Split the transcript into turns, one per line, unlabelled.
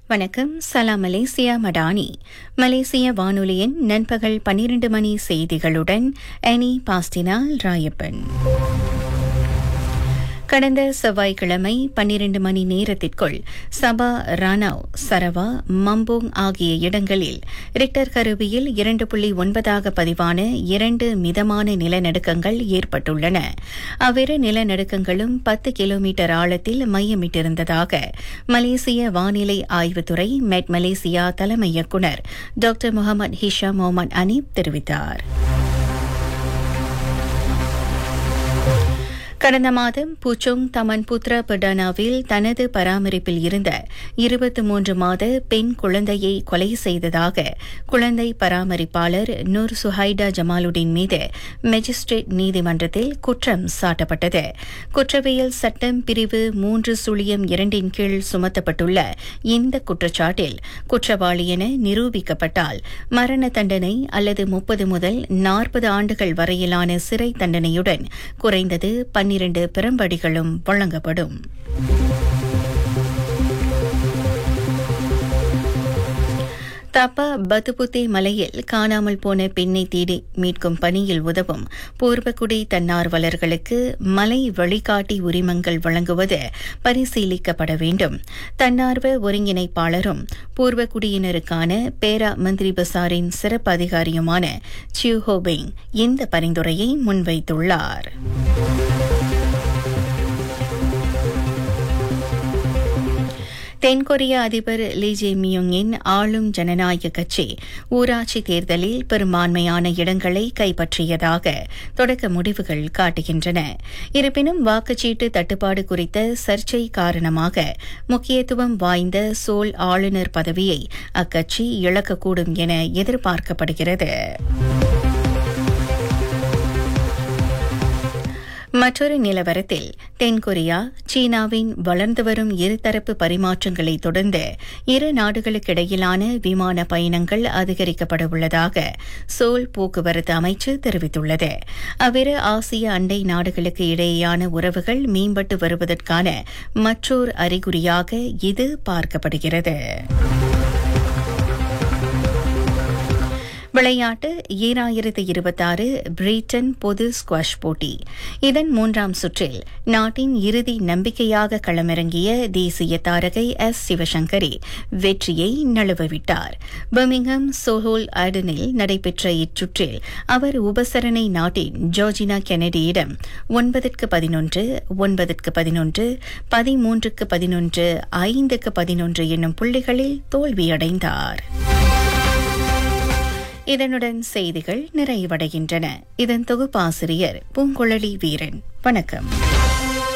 வணக்கம் சலாம் மலேசியா மடானி மலேசிய வானொலியின் நண்பகல் பன்னிரண்டு மணி செய்திகளுடன் அனி பாஸ்டினால் ராயப்பன் கடந்த செவ்வாய்க்கிழமை பன்னிரண்டு மணி நேரத்திற்குள் சபா ரானாவ் சரவா மம்போங் ஆகிய இடங்களில் ரிக்டர் கருவியில் இரண்டு புள்ளி ஒன்பதாக பதிவான இரண்டு மிதமான நிலநடுக்கங்கள் ஏற்பட்டுள்ளன அவ்விரு நிலநடுக்கங்களும் பத்து கிலோமீட்டர் ஆழத்தில் மையமிட்டிருந்ததாக மலேசிய வானிலை ஆய்வுத்துறை மெட் மலேசியா தலைமை இயக்குநர் doctor Mohamed Hisham Mohamed Hanif தெரிவித்தார் கடந்த மாதம் பூச்சோங் தமன் புத்ரா படானாவில் தனது பராமரிப்பில் இருந்த இருபத்தி மூன்று மாத பெண் குழந்தையை கொலை செய்ததாக குழந்தை பராமரிப்பாளர் நூர் சுஹைடா ஜமாலுடீன் மீது மெஜிஸ்ட்ரேட் நீதிமன்றத்தில் குற்றம் சாட்டப்பட்டது குற்றவியல் சட்டம் பிரிவு மூன்று சுழியம் இரண்டின் கீழ் சுமத்தப்பட்டுள்ள இந்த குற்றச்சாட்டில் குற்றவாளி என நிரூபிக்கப்பட்டால் மரண தண்டனை அல்லது முப்பது முதல் நாற்பது ஆண்டுகள் வரையிலான சிறை தண்டனையுடன் குறைந்தது பன்னிரண்டு பெரும்படிகளும் வழங்கப்படும் தப்பா பத்துபுத்தே மலையில் காணாமல் போன பெண்ணை தேடி மீட்கும் பணியில் உதவும் பூர்வக்குடி தன்னார்வலர்களுக்கு மலை வழிகாட்டி உரிமங்கள் வழங்குவது பரிசீலிக்கப்பட வேண்டும் தன்னார்வ ஒருங்கிணைப்பாளரும் பூர்வக்குடியினருக்கான பேரா மந்திரி பசாரின் சிறப்பு அதிகாரியுமான சியூ ஹோபெங் இந்த பரிந்துரையை முன்வைத்துள்ளார் தென்கொரிய அதிபர் லீ ஜே மியுங்கின் ஆளும் ஜனநாயக கட்சி ஊராட்சி தேர்தலில் பெரும்பான்மையான இடங்களை கைப்பற்றியதாக தொடக்க முடிவுகள் காட்டுகின்றன இருப்பினும் வாக்குச்சீட்டு தட்டுப்பாடு குறித்த சர்ச்சை காரணமாக முக்கியத்துவம் வாய்ந்த சோல் ஆளுநர் பதவியை அக்கட்சி இழக்கக்கூடும் என எதிர்பார்க்கப்படுகிறது மற்றொரு நிலவரத்தில் தென்கொரியா சீனாவின் வளர்ந்து வரும் இருதரப்பு பரிமாற்றங்களை தொடர்ந்து இரு நாடுகளுக்கிடையிலான விமான பயணங்கள் அதிகரிக்கப்பட உள்ளதாக சோல் போக்குவரத்து அமைச்சு தெரிவித்துள்ளது அவ்விரு ஆசிய அண்டை நாடுகளுக்கு இடையேயான உறவுகள் மேம்பட்டு வருவதற்கான மற்றோர் அறிகுறியாக இது பார்க்கப்படுகிறது விளையாட்டு ஈராயிரத்து இருபத்தாறு பிரிட்டன் பொது ஸ்குவாஷ் போட்டி இதன் மூன்றாம் சுற்றில் நாட்டின் இறுதி நம்பிக்கையாக களமிறங்கிய தேசிய தாரகை எஸ் சிவசங்கரி வெற்றியை நழுவவிட்டார் பர்மிங்ஹம் சோஹோல் ஆடனில் நடைபெற்ற இச்சுற்றில் அவர் உபசரணை நாட்டின் ஜோர்ஜினா கெனடியிடம் ஒன்பதற்கு பதினொன்று ஒன்பதற்கு பதினொன்று பதிமூன்றுக்கு பதினொன்று ஐந்துக்கு பதினொன்று என்னும் புள்ளிகளில் தோல்வியடைந்தார் இதனுடன் செய்திகள் நிறைவடைகின்றன இதன் தொகுப்பாசிரியர் பூங்குழலி வீரன் வணக்கம்